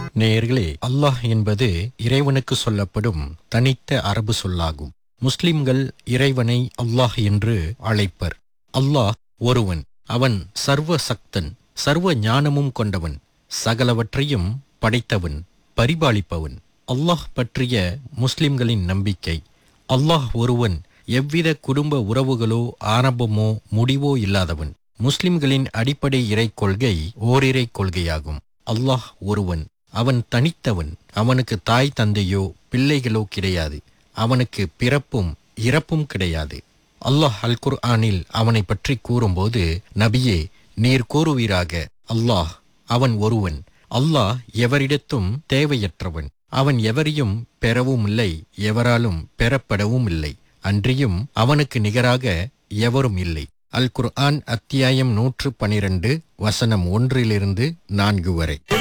நேயர்களே அல்லாஹ் என்பது இறைவனுக்கு சொல்லப்படும் தனித்த அரபு சொல்லாகும் முஸ்லிம்கள் இறைவனை அல்லாஹ் என்று அழைப்பர் அல்லாஹ் ஒருவன் அவன் சர்வ சக்தன் சர்வ ஞானமும் கொண்டவன் சகலவற்றையும் படைத்தவன் பரிபாலிப்பவன் அல்லாஹ் பற்றிய முஸ்லிம்களின் நம்பிக்கை அல்லாஹ் ஒருவன் எவ்வித குடும்ப உறவுகளோ ஆரம்பமோ முடிவோ இல்லாதவன் முஸ்லிம்களின் அடிப்படை இறை கொள்கை ஓரிரை கொள்கையாகும் அல்லாஹ் ஒருவன் அவன் தனித்தவன் அவனுக்கு தாய் தந்தையோ பிள்ளைகளோ கிடையாது அவனுக்கு பிறப்பும் இறப்பும் கிடையாது அல்லாஹ் அல் குர்ஆனில் அவனை பற்றி கூறும்போது நபியே நீர் கூறுவீராக அல்லாஹ் அவன் ஒருவன் அல்லாஹ் எவரிடத்தும் தேவையற்றவன் அவன் எவரையும் பெறவும் இல்லை எவராலும் பெறப்படவும் இல்லை அன்றியும் அவனுக்கு நிகராக எவரும் இல்லை அல் குர்ஆன் அத்தியாயம் நூற்று பனிரெண்டு வசனம் ஒன்றிலிருந்து நான்கு வரை